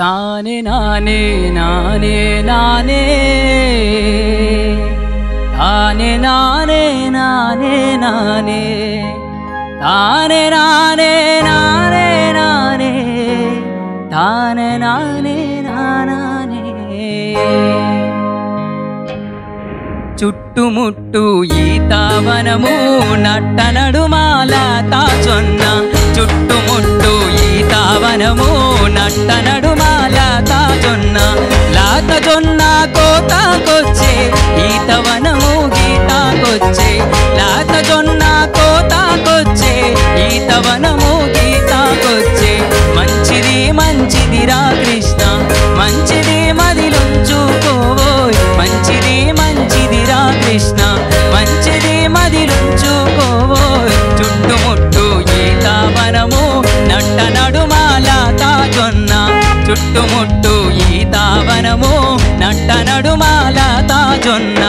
తానే నానే నానే నానే తానే నానే నానే నానే తానే నానే నానే నానే తానే నానే నానే చుట్టుముట్టు ఈతావనము నట్ట నడుమాల తాచొన్న చుట్టుముట్టు ఈతావనము నట్ట నడుమాల తాచొన్న లాత జొన్న కోతాకొచ్చే ఈతవనము గీతాకొచ్చే లాత జొన్న కోతాకొచ్చే ఈతవనము గీతాకొచ్చే మంచిది మంచిదిరా కృష్ణ మంచిది మదిలుంచుకోవోయ్ మంచిది మంచిదిరా కృష్ణ మంచిది మదిలుంచుకోవోయ్ చుట్టుముట్టు ఈతావనము నట్ట నడుమాల తాజొన్న చుట్టుముట్టు ఈతావనము నట్ట నడుమాల తాజొన్న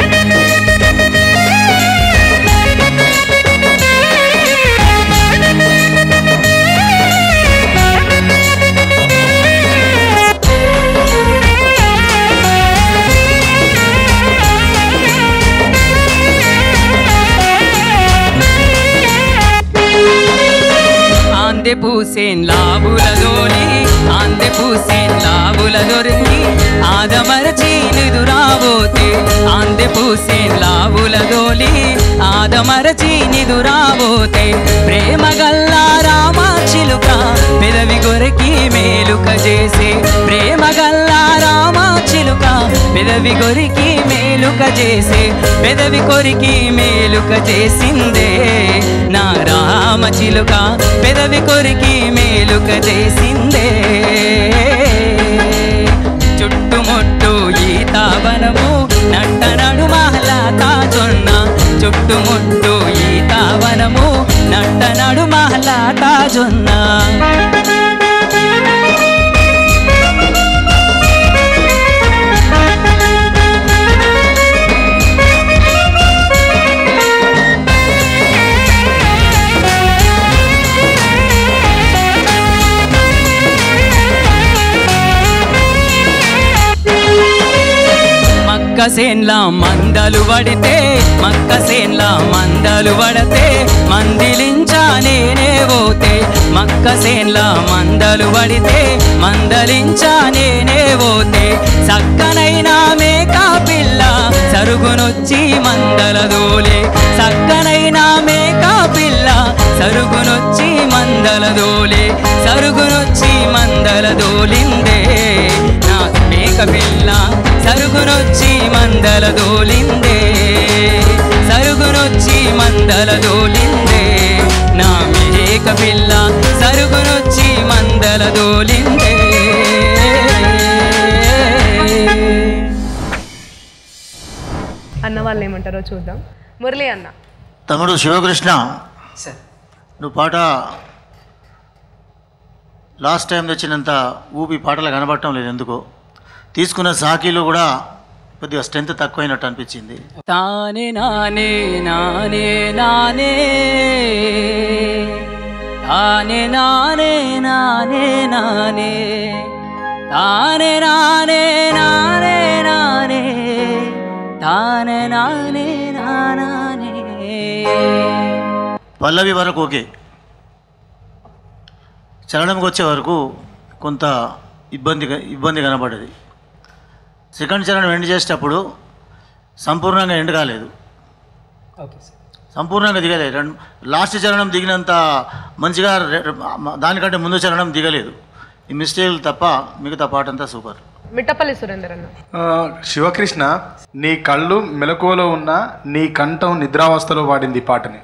ఆందె పూసేన్ లాబుల దోలి ఆందె పూసేన్ లాబుల దొరికి ఆదమరచి నిదురాబోతే ఆందె పూసేన్ లాబుల దోలి ఆదమరచి నిదురాబోతే ప్రేమ గల్లా రామా చిలుక పెదవి గొరికి మేలుక చేసే ప్రేమ గల్లా రామా చిలుక పెదవి గొరికి మేలుక చేసే పెదవి కొరికి మేలుక చేసిందే నా రామ చిలుక పెదవి కొరికి మేలుక చేసిందే చుట్టుముట్టు ఈతావనము నట్ట నడుమహల తాజొన్న చుట్టుముట్టు ఈతావనము నట్ట నడుమహల తాజొన్న మక్క సేన్ల మందలు పడితే మక్క సేన్ల మందలు పడితే మందిలించా నేనే పోతే మక్క సేన్ల మందలు పడితే మందలించా నేనే పోతే సక్కనైనా మేకా పిల్ల సరుగునొచ్చి మందల దోలే సక్కనైనా మేకా పిల్ల సరుగునొచ్చి మందల దోలే సరుగునొచ్చి మందల దోలిందే నా మేక పిల్ల సరుగునొచ్చి మందల దోలిందే సరుగునొచ్చి మందల దోలిందే నా మేక పిల్ల సరుగునొచ్చి మందల దోలిందే అన్న వాళ్ళు ఏమంటారో చూద్దాం మురళి అన్న తమ్ముడు శివకృష్ణ సార్ నువ్వు పాట లాస్ట్ టైం తెచ్చినంత ఊపి పాటలు కనబడటం లేదు ఎందుకో తీసుకున్న సాకీలో కూడా కొద్దిగా స్ట్రెంత్ తక్కువైనట్టు అనిపించింది తానే నానే నానే నానే తానే నానే నానే నానే తానే నానే నానే నానే తానే నానే నానే పల్లవి వరకు ఓకే చరణంకి వచ్చే వరకు కొంత ఇబ్బంది ఇబ్బంది కనబడ్డది సెకండ్ చరణం ఎండ్ చేసేటప్పుడు సంపూర్ణంగా ఎండ్ కాలేదు ఓకే సార్ సంపూర్ణంగా దిగలేదు రెండు లాస్ట్ చరణం దిగినంత మంచిగా రె- దానికంటే ముందు చరణం దిగలేదు ఈ మిస్టేక్లు తప్ప మిగతా పాట అంతా సూపర్ మిట్టపల్లి సురేందర్ అన్న ఆ, శివకృష్ణ నీ కళ్ళు మెలకువలో ఉన్న నీ కంఠం నిద్రావస్థలో పాడింది ఈ పాటని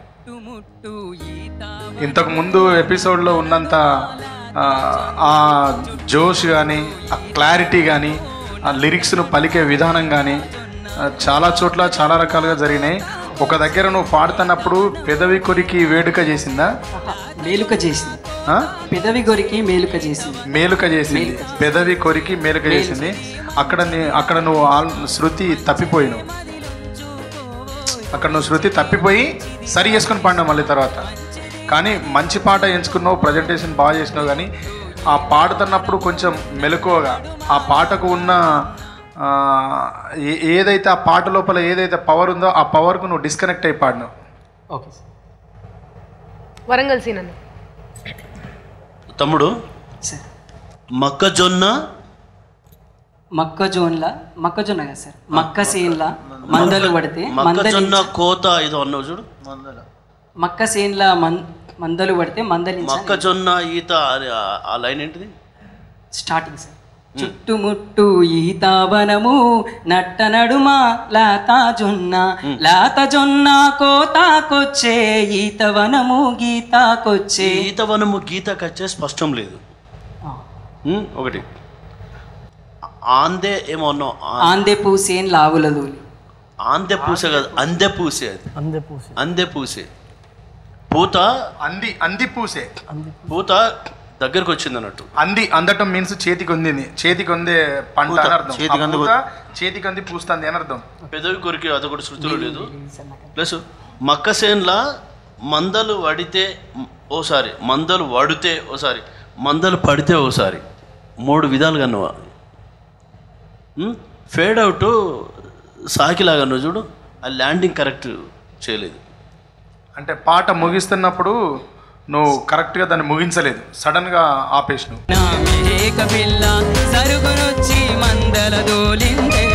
ఇంతకు ముందు ఎపిసోడ్లో ఉన్నంత ఆ, ఆ జోష్ కానీ ఆ క్లారిటీ కానీ ఆ లిరిక్స్ను పలికే విధానం కానీ చాలా చోట్ల చాలా రకాలుగా జరిగినాయి ఒక దగ్గర నువ్వు పాడుతున్నప్పుడు పెదవి కొరికి వేడుక చేసిందా మేలుక చేసింది ఆ? పెదవి గొరికి మేలుక చేసింది మేలుక చేసింది పెదవి కొరికి మేలుక చేసింది అక్కడ నీ- అక్కడ నువ్వు ఆల్- శృతి తప్పిపోయినావు అక్కడ నువ్వు శృతి తప్పిపోయి సరి చేసుకుని పాడినావు మళ్ళీ తర్వాత కానీ మంచి పాట ఎంచుకున్నావు ప్రజెంటేషన్ బాగా చేసినావు కానీ ఆ పాడుతున్నప్పుడు కొంచెం మెలకువగా ఆ పాటకు ఉన్న ఆ, ఏ- ఏదైతే ఆ పాట లోపల ఏదైతే పవర్ ఉందో ఆ పవర్కు నువ్వు డిస్కనెక్ట్ అయి పాడినావు ఓకే సార్ వరంగల్ సీన్ అన్న తమ్ముడు సార్ మొక్కజొన్న మొక్కజొన్నల మొక్కజొన్న కదా సార్ మక్క సీన్ల మందలు పడితే మొక్కజొన్న మందలి కోత ఏదో అన్నావు చూడు మక్క సీన్ల మన్ మందలు పడితే మందలించాలి మొక్కజొన్న ఈత అది ఆ- ఆ లైన్ ఏంటిది స్టార్టింగ్ సార్ చుట్టుముట్టు ఈతావనము నట్ట నడుమ లాత జొన్న లాత జొన్న కోతాకొచ్చే ఈతవనము గీతాకొచ్చే ఈత వనము గీత కచ్చే స్పష్టం లేదు ఆ. ఉమ్, ఒకటి ఆందే ఏమో అన్నావు ఆ- ఆందే పూసేన్ లావుల దూలి ఆందె పూసే కాదు అందె పూసే అది అందె పూసే పూత అంది అంది పూసే పూత దగ్గరకు వచ్చింది అన్నట్టు అంది అందటం మీన్స్ చేతికి అందింది చేతికి అందే పంట పూత, అని అర్థం చేతికి ఆ అంది పూత చేతికి అంది పూస్తుంది అని అర్థం పెదవి కొరికి అది కూడా శృతిలో లేదు ప్లస్ మక్కసేన్లా మందలు వడితే ఓసారి మందలు వడితే ఓసారి మందలు పడితే ఓసారి మూడు విధాలుగా నువ్వు ఫేడ్ అవుట్ సాకిలాగా నువ్వు చూడు ఆ ల్యాండింగ్ కరెక్ట్ చేయలేదు అంటే పాట ముగిస్తున్నప్పుడు నువ్వు కరెక్ట్గా దాన్ని ముగించలేదు సడన్గా ఆపేసినావు నా మేక పిల్ల సరుగునొచ్చి మందల దోలిందే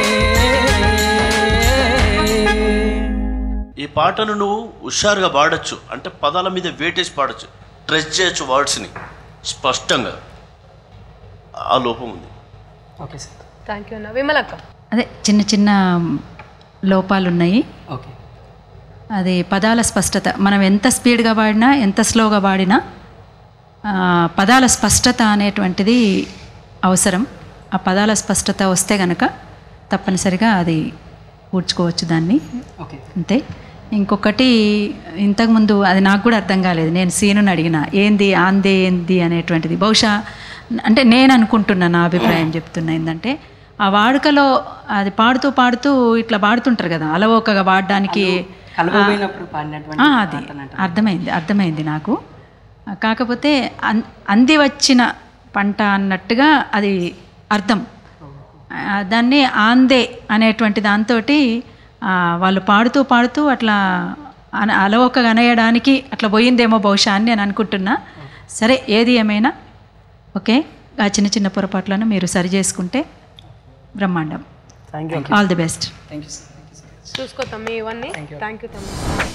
ఈ పాటను నువ్వు హుషారుగా పాడొచ్చు అంటే పదాల మీద వేటేసి పాడొచ్చు ట్రెస్ చేయొచ్చు వర్డ్స్ని స్పష్టంగా ఆ లోపం ఉంది ఓకే సార్ థ్యాంక్ యూ అన్న విమలక్క అదే చిన్న చిన్న లోపాలు ఉన్నాయి ఓకే అది పదాల స్పష్టత మనం ఎంత స్పీడ్గా పాడినా ఎంత స్లోగా పాడినా ఆ, పదాల స్పష్టత అనేటువంటిది అవసరం ఆ పదాల స్పష్టత వస్తే గనక తప్పనిసరిగా అది పూడ్చుకోవచ్చు దాన్ని ఓకే అంతే ఇంకొకటి ఇంతకుముందు అది నాకు కూడా అర్థం కాలేదు నేను సీనుని అడిగిన ఏంది ఆందే ఏంది అనేటువంటిది బహుశా అంటే నేను అనుకుంటున్నా నా అభిప్రాయం చెప్తున్నా ఏంటంటే ఆ వాడుకలో అది పాడుతూ పాడుతూ ఇట్లా పాడుతుంటారు కదా అలవోకగా పాడడానికి కలవబోయినప్పుడు పాడినటువంటి ఆ, అది అర్థమైంది అర్థమైంది నాకు ఆ, కాకపోతే అన్ అంది వచ్చిన పంట అన్నట్టుగా అది అర్థం ఆ, దాన్ని ఆందే అనేటువంటి దాంతో వాళ్ళు పాడుతూ పాడుతూ అట్లా అన అలవోకగా అనేయడానికి అట్లా పోయిందేమో బహుశా అని నేను అనుకుంటున్నా సరే ఏది ఏమైనా ఓకే ఆ చిన్న చిన్న పొరపాట్లను మీరు సరి చేసుకుంటే బ్రహ్మాండం all the best thank you sir thank you sir చూసుకో తమ్మి ఇవన్నీ థ్యాంక్ యూ తమ్మి